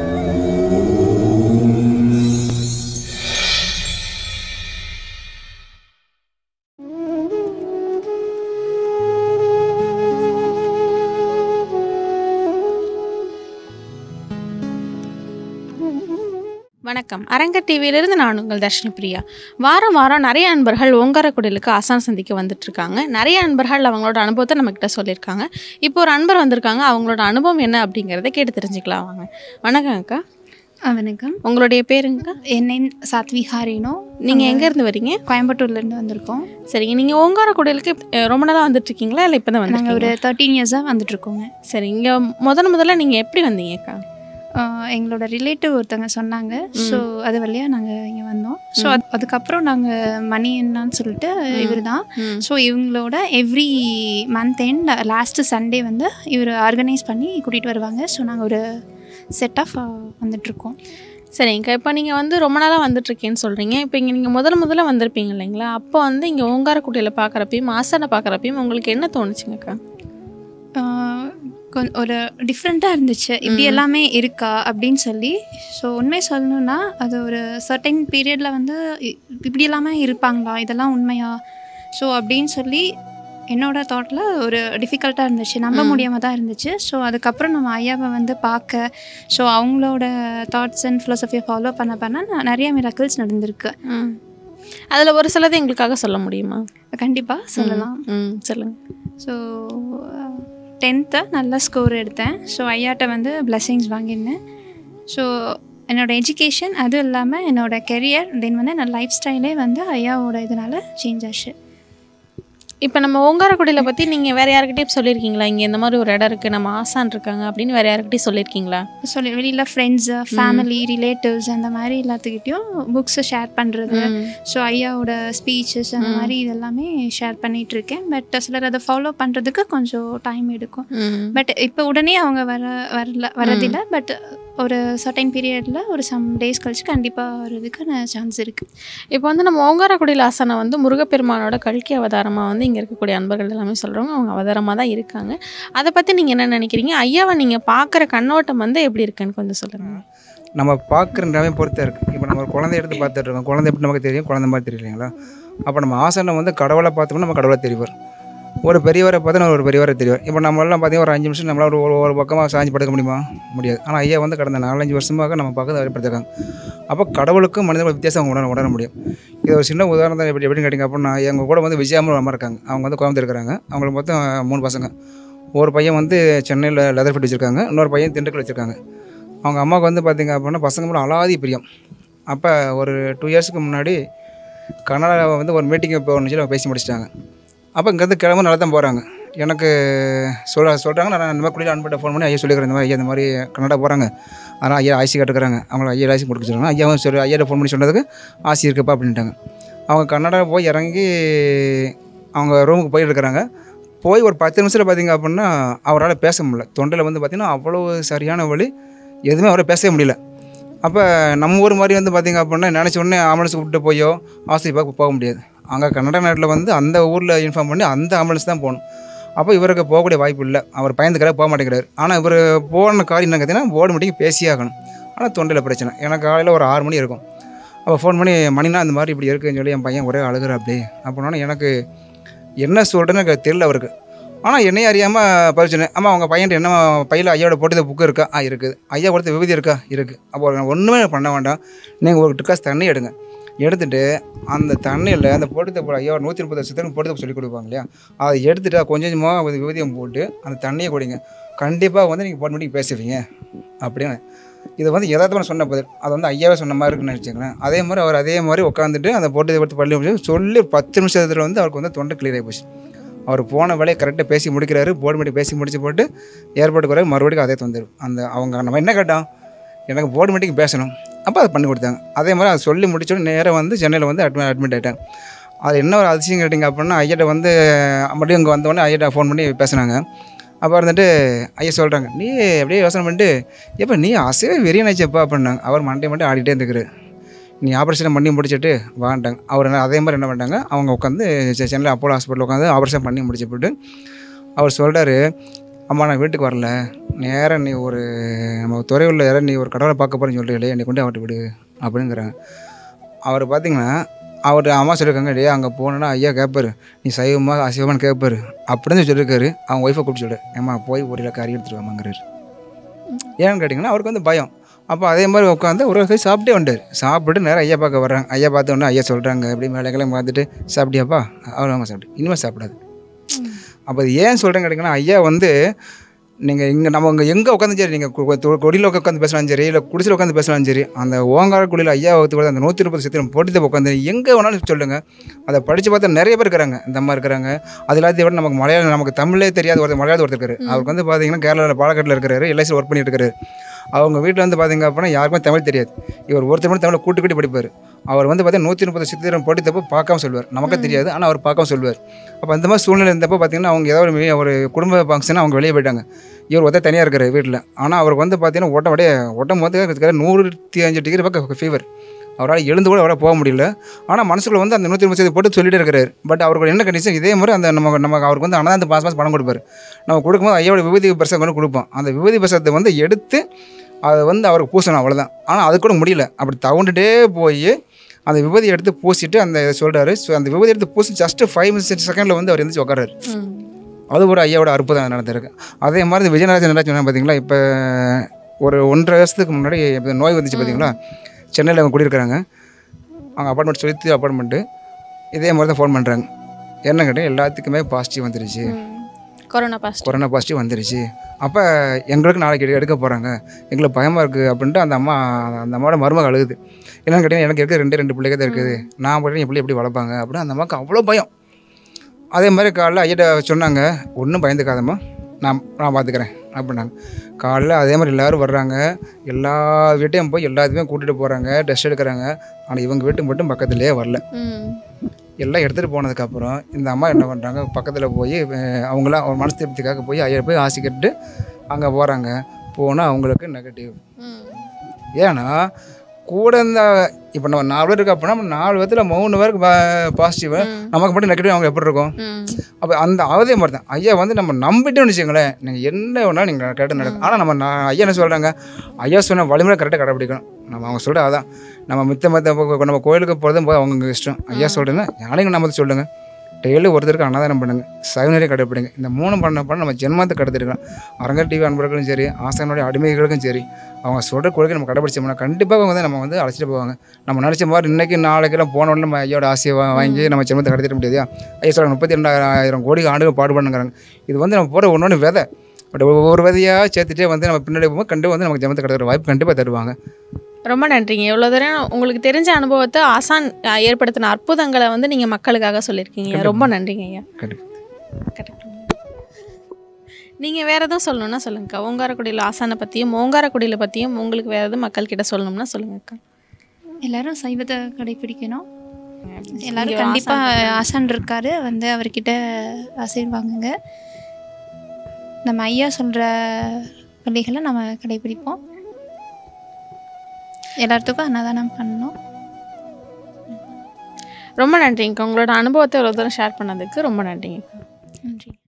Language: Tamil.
வணக்கம் அரங்கர் டிவியிலிருந்து நான் உங்கள் தர்ஷினி பிரியா வாரம் வாரம் நிறைய நண்பர்கள் ஓங்காரக்குடிலுக்கு ஆசான் சந்திக்க வந்துட்டு இருக்காங்க நிறைய நண்பர்கள் அவங்களோட அனுபவத்தை நம்மக்கிட்ட சொல்லியிருக்காங்க இப்போ ஒரு அன்பர் வந்திருக்காங்க அவங்களோட அனுபவம் என்ன அப்படிங்கிறத கேட்டு தெரிஞ்சுக்கலாம் வாங்க வணக்கம் அக்கா ஆ, வணக்கம் உங்களுடைய பேருங்கக்கா என் நேம் சாத்விகா ரேணு நீங்கள் எங்கேருந்து வரீங்க கோயம்புத்தூர்லேருந்து வந்திருக்கோம் சரிங்க நீங்கள் ஓங்காரக்குடிலுக்கு அஹ், ரொம்ப நாளாக வந்துட்டு இருக்கீங்களா இல்லை இப்போ தான் நாங்கள் ஒரு வந்து தேர்ட்டீன் இயர்ஸாக வந்துட்டுருக்கோங்க சரி இங்கே முதல்ல முதல்ல நீங்கள் எப்படி வந்தீங்கக்கா எங்களோட ரிலேட்டிவ் ஒருத்தவங்க சொன்னாங்க ஸோ அது வழியாக நாங்கள் இங்கே வந்தோம் ஸோ அது அதுக்கப்புறம் நாங்கள் மணி என்னன்னு சொல்லிட்டு இவர் தான் ம். ஸோ இவங்களோட every month end last Sunday வந்து இவர் ஆர்கனைஸ் பண்ணி கூட்டிகிட்டு வருவாங்க ஸோ நாங்கள் ஒரு செட் ஆஃப் வந்துட்டுருக்கோம் சரிங்கக்கா இப்போ நீங்கள் வந்து ரொம்ப நாளாக வந்துட்டுருக்கேன்னு சொல்கிறீங்க இப்போ இங்கே நீங்கள் முதல்ல முதல்ல வந்திருப்பீங்க இல்லைங்களா அப்போ வந்து இங்கே ஓங்காரக்குடியில் பார்க்குறப்பையும் ஆசானை பார்க்குறப்பையும் உங்களுக்கு என்ன தோணுச்சுங்கக்கா கொஞ்சம் ஒரு டிஃப்ரெண்ட்டாக இருந்துச்சு இப்படி எல்லாமே இருக்கா அப்படின்னு சொல்லி ஸோ உண்மை சொல்லணும்னா அது ஒரு சர்டைன் பீரியடில் வந்து இ- இப்படி எல்லாமே இருப்பாங்களா இதெல்லாம் உண்மையா ஸோ அப்படின்னு சொல்லி என்னோட தாட்டில் ஒரு டிஃபிகல்ட்டாக இருந்துச்சு நம்ப முடியாமல் தான் இருந்துச்சு ஸோ அதுக்கப்புறம் நம்ம ஐயாவை வந்து பார்க்க ஸோ அவங்களோட தாட்ஸ் அண்ட் ஃபிலோசஃபியை ஃபாலோ பண்ண பண்ண ந- நிறைய மிராக்கிள்ஸ் நடந்திருக்கு ம் அதில் ஒரு சிலது எங்களுக்காக சொல்ல முடியுமா கண்டிப்பாக சொல்லலாம் ம் சொல்லுங்கள் ஸோ டென்த்து நல்ல ஸ்கோர் எடுத்தேன் ஸோ ஐயாட்ட வந்து பிளெஸிங்ஸ் வாங்கியிருந்தேன் ஸோ என்னோடய எஜுகேஷன் அதுவும் இல்லாமல் என்னோடய கெரியர் தென் வந்து என்னோட லைஃப் ஸ்டைலே வந்து ஐயாவோட இதனால சேஞ்ச் ஆச்சு இப்போ நம்ம ஓங்காரக்குடியில் பற்றி நீங்கள் வேறு யாருக்கிட்டையும் சொல்லியிருக்கீங்களா இங்கே இந்த மாதிரி ஒரு இடம் இருக்குது நம்ம ஆசான் இருக்காங்க அப்படின்னு வேறு யாருக்கிட்டையும் சொல்லியிருக்கீங்களா சொல்லி வெளியில் ஃப்ரெண்ட்ஸு ஃபேமிலி ரிலேட்டிவ்ஸ் அந்த மாதிரி எல்லாத்துக்கிட்டையும் புக்ஸை ஷேர் பண்ணுறது ஸோ ஐயாவோட ஸ்பீச்சஸ் அந்த மாதிரி இதெல்லாமே ஷேர் பண்ணிகிட்டு இருக்கேன் பட் சிலர் அதை ஃபாலோ பண்ணுறதுக்கு கொஞ்சம் டைம் எடுக்கும் ம் பட் இப்போ உடனே அவங்க வர வரல வரதில்லை பட் ஒரு சர்டைன் பீரியடில் ஒரு சம் டேஸ் கழிச்சு கண்டிப்பாக வர்றதுக்கு சான்ஸ் இருக்குது இப்போ வந்து நம்ம ஓங்காரக்குடியில் ஆசானை வந்து முருகப்பெருமானோட கல்கி அவதாரமாக வந்து இங்கே இருக்கக்கூடிய அன்பர்கள் எல்லாமே சொல்கிறவங்க அவங்க அவதாரமாக தான் இருக்காங்க அதை பற்றி நீங்கள் என்ன நினைக்கிறீங்க ஐயாவை நீங்கள் பார்க்குற கண்ணோட்டம் வந்து எப்படி இருக்குன்னு கொஞ்சம் சொல்லுங்கள் நம்ம பார்க்குற நிலைமை பொறுத்த இருக்குது இப்போ நம்ம ஒரு குழந்தை எடுத்து பார்த்துட்டு இருக்கோம் குழந்தை எப்படி நமக்கு தெரியும் குழந்தை மாதிரி தெரியல இல்லைங்களா அப்போ நம்ம ஆசனம் வந்து கடவுளை பார்த்தோம்னா நம்ம கடவுளை தெரிவார் ஒரு பெரியவரை பார்த்தா நம்ம ஒரு பெரியவரை தெரிவார் இப்போ நம்மளாம் பார்த்தீங்கன்னா ஒரு அஞ்சு நிமிஷம் நம்மளால் ஒரு ஒரு- ஒரு பக்கமாக சாஞ்சு படுக்க முடியுமா முடியாது ஆனால் ஐயா வந்து கடந்த நாலஞ்சு வருஷமாக நம்ம பக்கத்தில் வெளிப்படுத்திருக்காங்க அப்போ கடவுளுக்கும் மனிதர்களுக்கும் வித்தியாசம் அவங்க உணர உணர முடியும் இது ஒரு சின்ன உதாரணம் எப்படி எப்படின்னு கேட்டிங்க அப்படின்னா எங்கள் கூட வந்து விஜயாமல் அம்மா இருக்காங்க அவங்க வந்து கோயம்புத்தூர் இருக்கிறாங்க அவங்களுக்கு மொத்தம் மூணு பசங்க ஒரு பையன் வந்து சென்னையில் லெதர் ஃபிட் வச்சுருக்காங்க இன்னொரு பையன் திண்டுக்கல் வச்சுருக்காங்க அவங்க அம்மாவுக்கு வந்து பார்த்திங்க அப்படின்னா பசங்க மேலே அலாதி பிரியம் அப்போ ஒரு டூ இயர்ஸ்க்கு முன்னாடி கனடாவில் வந்து ஒரு மீட்டிங் போகணும்னு சொல்லி அவங்க பேசி முடிச்சிட்டாங்க அப்போ இங்கேருந்து கிளம்ப நல்லா தான் போகிறாங்க எனக்கு சொல்ல சொல்கிறாங்க நான் இந்த மாதிரி குடியில் அன்பட்ட ஃபோன் பண்ணி ஐயா சொல்லிக்கிறேன் இந்த மாதிரி ஐயா இந்த மாதிரி கனடா போகிறாங்க அதனால் ஐயா ஆசி கேட்டுக்கிறாங்க அவங்கள ஐயா ஆசி கொடுக்க சொல்கிறாங்க ஐயாவும் சொல்லி ஐயாட்ட ஃபோன் பண்ணி சொன்னதுக்கு ஆசி இருக்குப்பா அப்படின்ட்டாங்க அவங்க கன்னடா போய் இறங்கி அவங்க ரூமுக்கு போயிருக்கிறாங்க போய் ஒரு பத்து நிமிஷத்தில் பார்த்தீங்க அப்படின்னா அவரால் பேச முடியல தொண்டையில் வந்து பார்த்திங்கன்னா அவ்வளோ சரியான வழி எதுவுமே அவரை பேசவே முடியல அப்போ நம்ம ஊர் மாதிரி வந்து பார்த்திங்க அப்படின்னா நினச்ச உடனே ஆம்புலன்ஸ் கூப்பிட்டு போயோ ஆஸ்பத்திரி பார்க்க போக முடியாது அங்கே கன்னட நாட்டில் வந்து அந்த ஊரில் இன்ஃபார்ம் பண்ணி அந்த ஆம்புலன்ஸ் தான் போகணும் அப்போ இவருக்கு போகக்கூடிய வாய்ப்பு இல்லை அவர் பயந்துக்கிறார் போக மாட்டேங்கிறார் ஆனால் இவர் போன காரியம் என்ன பார்த்தீங்கன்னா போர்டு மீட்டிங் பேசியே ஆகணும் ஆனால் தொண்டையில் பிரச்சனை எனக்கு காலையில் ஒரு ஆறு மணி இருக்கும் அப்போ ஃபோன் பண்ணி மணினா இந்த மாதிரி இப்படி இருக்குன்னு சொல்லி என் பையன் ஒரே அழுகுற அப்படி அப்படின்னா எனக்கு என்ன சொல்கிறேன்னு எனக்கு தெரியல அவருக்கு ஆனால் என்னையும் அறியாமல் பரிச்சுனேன் ஆமாம் அவங்க பையன்ட்டு என்ன பையில் ஐயாவோட போட்டது புக்கு இருக்கா ஆ இருக்குது ஐயா கொடுத்த விபதி இருக்கா இருக்குது அப்போ நான் ஒன்றுமே பண்ண வேண்டாம் நீங்கள் ஒரு டிக்காஸ் தண்ணி எடுங்க எடுத்துகிட்டு அந்த தண்ணியில் அந்த போட்டு போ ஐயா நூற்றி முப்பது வருஷத்துக்கு போட்டு சொல்லி கொடுப்பாங்க இல்லையா அதை எடுத்துகிட்டு அது கொஞ்சம் கொஞ்சமாக ஒரு விபதியம் போட்டு அந்த தண்ணியை குடிங்க கண்டிப்பாக வந்து நீங்கள் போட்டு மட்டும் பேசுவீங்க அப்படின்னு இது வந்து யதார்த்தமாக சொன்ன பதில் அது வந்து ஐயாவே சொன்ன மாதிரி இருக்குன்னு நினச்சிக்கிறேன் அதே மாதிரி அவர் அதே மாதிரி உட்காந்துட்டு அந்த போட்டு எடுத்து பள்ளி முடிச்சு சொல்லி பத்து நிமிஷத்தில் வந்து அவருக்கு வந்து தொண்டை கிளியர் ஆகி போச்சு அவர் போன வேலையை கரெக்டாக பேசி முடிக்கிறாரு போர்டு மீட்டிங் பேசி முடிச்சு போட்டு ஏர்போர்ட்டுக்கு வர மறுபடியும் அதே தொந்தரும் அந்த அவங்க நம்ம என்ன கேட்டோம் எனக்கு போர்டு மீட்டிங் பேசணும் அப்போ அதை பண்ணி கொடுத்தாங்க அதே மாதிரி அதை சொல்லி முடிச்சோடனே நேராக வந்து சென்னையில் வந்து அட்மிட் அட்மிட் ஆகிட்டேன் அது என்ன ஒரு அதிசயம் கேட்டிங்க அப்படின்னா ஐயாட்ட வந்து மறுபடியும் இங்கே வந்தோடனே ஐயாட்ட ஃபோன் பண்ணி பேசுனாங்க அப்போ இருந்துட்டு ஐயா சொல்கிறாங்க நீ அப்படியே யோசனை பண்ணிட்டு எப்போ நீ அசைவே வெறியனாச்சப்பா அப்படின்னாங்க அவர் மண்டே மண்டே ஆடிட்டே இருந்துக்கிறாரு நீ ஆப்ரேஷன் பண்ணி முடிச்சுட்டு வாண்டாங்க அவர் என்ன- அதே மாதிரி என்ன பண்ணிட்டாங்க அவங்க உட்காந்து சென்னையில் அப்போலோ ஹாஸ்பிட்டல் உட்காந்து ஆப்ரேஷன் பண்ணி முடிச்சு போட்டு அவர் சொல்கிறாரு அம்மா நான் வீட்டுக்கு வரல நேராக நீ ஒரு நம்ம துறையுள்ள யாரும் நீ ஒரு கடவுளை பார்க்க போகிறேன்னு சொல்கிறீங்களே என்னை கொண்டு அவர்கிட்ட விடு அப்படிங்கிறாங்க அவர் பார்த்தீங்கன்னா அவர் அம்மா சொல்லியிருக்காங்க டே அங்கே போனோன்னா ஐயா கேட்பாரு நீ சைவமா அசைவமான்னு கேட்பாரு அப்படின்னு சொல்லியிருக்காரு அவங்க ஒய்ஃபை கூப்பிட்டு சொல்லு ஏம்மா போய் ஒரு இலக்கு கறி எடுத்துட்டு வாமாங்கிறாரு ஏன்னு கேட்டிங்கன்னா அவருக்கு வந்து பயம் அப்போ அதே மாதிரி உட்காந்து ஒரு சைடு சாப்பிட்டே வந்துட்டார் சாப்பிட்டு நேரம் ஐயா பார்க்க வர்றாங்க ஐயா பார்த்த உடனே ஐயா சொல்கிறாங்க அப்படி மேலைக்கெல்லாம் பார்த்துட்டு சாப்பிட்டியாப்பா அவர் அவங்க சாப்பிட்டு இனிமேல் சாப்பிடாது அப்போ அது ஏன் சொல்கிறேன்னு கேட்டிங்கன்னா ஐயா வந்து நீங்கள் இங்கே நம்ம இங்கே எங்கே உட்காந்து சரி நீங்கள் கொடியில் உட்காந்து பேசலாம் சரி இல்லை குடிசில் உட்காந்து பேசலாம் சரி அந்த ஓங்கார குடியில் ஐயா வகுத்து கூட அந்த நூற்றி முப்பது சித்திரம் போட்டு உட்காந்து எங்கே வேணாலும் சொல்லுங்கள் அதை படித்து பார்த்தா நிறைய பேர் இருக்கிறாங்க இந்த அம்மா இருக்கிறாங்க அது எல்லாத்தையும் விட நமக்கு மலையாளம் நமக்கு தமிழே தெரியாத ஒருத்தர் மலையாள ஒருத்தர் இருக்காரு அவருக்கு வந்து பார்த்தீங்கன்னா கேரளாவில் பாலக்காட்டில் இருக்கிறாரு எல்ஐசியில் ஒர்க் பண்ணிட்டு இருக்காரு அவங்க வீட்டில் வந்து பார்த்தீங்க அப்படின்னா யாருக்குமே தமிழ் தெரியாது இவர் ஒருத்தர் மட்டும் தமிழை கூட்டு கூட்டி படிப்பார் அவர் வந்து பார்த்தீங்கன்னா நூற்றி முப்பது சித்திரம் போட்டு தப்பு பார்க்காம சொல்லுவார் நமக்கே தெரியாது ஆனால் அவர் பார்க்காம சொல்லுவார் அப்போ அந்த மாதிரி சூழ்நிலை இருந்தப்போ பார்த்தீங்கன்னா அவங்க ஏதாவது ஒரு வெளிய- ஒரு குடும்ப ஃபங்க்ஷன் அவங்க வெளியே போயிட்டாங்க இவர் ஒருத்தர் தனியாக இருக்காரு வீட்டில் ஆனால் அவருக்கு வந்து பார்த்தீங்கன்னா ஓட்டம் அப்படியே ஓட்டம் போது நூற்றி அஞ்சு டிகிரி பக்கம் ஃபீவர் அவரால் எழுந்து கூட அவரால் போக முடியல ஆனால் மனசுக்குள்ள வந்து அந்த நூற்றி முப்பது போட்டு சொல்லிட்டு இருக்கிறாரு பட் அவருக்கு என்ன கண்டிஷன் இதே மாதிரி அந்த நம்ம நம்ம அவருக்கு வந்து அனதாந்த மாதம் மாதம் பணம் கொடுப்பாரு நம்ம கொடுக்கும்போது ஐயோட விபூதி பிரசம் கொண்டு கொடுப்போம் அந்த விபூதி பிரசத்தை வந்து எடுத்து அதை வந்து அவருக்கு பூசணும் அவ்வளோதான் ஆனால் அது கூட முடியல அப்படி தவுண்டுட்டே போய் அந்த விபூதி எடுத்து பூசிட்டு அந்த இதை சொல்கிறாரு ஸோ அந்த விபூதி எடுத்து பூசி ஜஸ்ட்டு ஃபைவ் மினிட்ஸ் செகண்டில் வந்து அவர் எழுந்துச்சு உட்காராரு ம். அது ஒரு ஐயாவோட அற்புதம் நடந்திருக்கு அதே மாதிரி இந்த விஜயநகர என்ன சொன்னா பார்த்தீங்களா இப்போ ஒரு ஒன்றரை வருஷத்துக்கு முன்னாடி இப்ப நோய் வந்துச்சு பார்த்தீங்களா சென்னையில் அவங்க குடியிருக்கிறாங்க அவங்க அப்பார்ட்மெண்ட் சொல்லி அப்பார்ட்மெண்ட்டு இதே மாதிரி தான் ஃபோன் பண்ணுறாங்க என்ன கேட்டால் எல்லாத்துக்குமே பாசிட்டிவ் வந்துருச்சு ம். கொரோனா பாசிட்டிவ் கொரோனா பாசிட்டிவ் வந்துருச்சு அப்போ எங்களுக்கு நாளைக்கு எடு- எடுக்க போகிறாங்க எங்களுக்கு பயமாக இருக்குது அப்படின்ட்டு அந்த அம்மா அந்த அம்மாவோட மருமக அழுகுது என்னன்னு கேட்டீங்கன்னா எனக்கு இருக்க ரெண்டு ரெண்டு பிள்ளைங்க தான் இருக்குது நான் போய்ட்டு என் பிள்ளை எப்படி வளர்ப்பாங்க அப்படின்னு அந்த அம்மாவுக்கு அவ்வளோ பயம் அதே மாதிரி காலைல ஐயிட்ட சொன்னாங்க ஒன்றும் பயந்துக்காதம்மா நான் நான் பார்த்துக்கிறேன் அப்படின்னாங்க காலைல அதே மாதிரி எல்லோரும் வர்றாங்க எல்லா வீட்டையும் போய் எல்லாத்தையுமே கூட்டிகிட்டு போகிறாங்க டெஸ்ட் எடுக்கிறாங்க ஆனால் இவங்க வீட்டுக்கு மட்டும் பக்கத்துலேயே வரல ம் எல்லாம் எடுத்துகிட்டு போனதுக்கப்புறம் இந்த அம்மா என்ன பண்ணுறாங்க பக்கத்தில் போய் அஹ், அவங்களாம் ஒரு மனசு திருப்திக்காக போய் ஐயா போய் ஆசை கேட்டு அங்கே போகிறாங்க போனால் அவங்களுக்கு நெகட்டிவ் ம் ஏன்னா கூட இந்த இப்போ நம்ம நாலு பேர் இருக்கு அப்படின்னா நம்ம நாலு பேர்த்தில் மூணு பேருக்கு பாசிட்டிவ் நமக்கு மட்டும் நெகட்டிவ் அவங்க எப்படி இருக்கும் ம் அப்போ அந்த அதே மாதிரி தான் ஐயா வந்து நம்ம நம்பிட்டோம்னு வச்சுங்களேன் நீங்கள் என்ன வேணாலும் நீங்கள் கேட்டு நடக்கும் ஆனால் நம்ம நான் ஐயா என்ன சொல்கிறாங்க ஐயா சொன்ன வழிமுறை கரெக்டாக கடைப்பிடிக்கணும் நம்ம அவங்க சொல்கிற அதான் நம்ம மித்த மத்த இப்போ நம்ம கோயிலுக்கு போகிறதும் போது அவங்க இஷ்டம் ஐயா சொல்கிறேன்னா யானைங்க நம்ம சொல்லுங்கள் டெய்லி ஒருத்தருக்கு அன்னதானம் பண்ணுங்க சைவநெறி கடைப்பிடிங்க இந்த மூணு பண்ண பண்ண நம்ம ஜென்மத்தை கடத்திருக்கலாம் அரங்கர் டிவி அன்பர்களும் சரி ஆசனுடைய அடிமைகளுக்கும் சரி அவங்க சொல்கிற கொள்கை நம்ம கடைப்பிடிச்சோம்னா கண்டிப்பாக அவங்க வந்து நம்ம வந்து அழைச்சிட்டு போவாங்க நம்ம நினச்ச மாதிரி இன்றைக்கி நாளைக்கெல்லாம் போன உடனே நம்ம ஐயோட ஆசையை வா- வாங்கி நம்ம ஜென்மத்தை கடத்திட முடியாதா ஐயா சொல்கிறாங்க முப்பத்தி ரெண்டாயிரம் கோடி ஆண்டுகள் பாடுபடுங்கிறாங்க இது வந்து நம்ம போகிற ஒன்று ஒன்று விதை பட் ஒவ்வொரு விதையாக சேர்த்துட்டே வந்து நம்ம பின்னாடி போகும்போது கண்டிப்பாக வந்து நமக்கு ஜென்மத்தை கடத்துற வாய்ப்பு கண்டிப்பாக தருவாங்க ரொம்ப நன்றிங்க இவ்வளோ தூரம் உங்களுக்கு தெரிஞ்ச அனுபவத்தை ஆசான் அஹ், ஏற்படுத்தின அற்புதங்களை வந்து நீங்கள் மக்களுக்காக சொல்லியிருக்கீங்க ரொம்ப நன்றிங்க ஐயா கண்டிப்பாக கரெக்ட் நீங்கள் வேறு எதுவும் சொல்லணும்னா சொல்லுங்கக்கா ஓங்காரக்குடியில் ஆசானை பற்றியும் ஓங்காரக்குடியில் பற்றியும் உங்களுக்கு வேறு எதுவும் மக்கள்கிட்ட சொல்லணும்னா சொல்லுங்கக்கா எல்லாரும் சைவத்தை கடைப்பிடிக்கணும் இங்க எல்லாரும் ஒரு கண்டிப்பாக ஆசான் இருக்காரு வந்து அவர்கிட்ட ஆசீர் வாங்குங்க நம்ம ஐயா சொல்கிற வழிகளை நம்ம கடைப்பிடிப்போம் எல்லாத்துக்கும் அன்னதானம் பண்ணணும் ரொம்ப நன்றிங்கக்கா உங்களோட அனுபவத்தை இவ்வளோ தூரம் ஷேர் பண்ணதுக்கு ரொம்ப நன்றிங்கக்கா நன்றி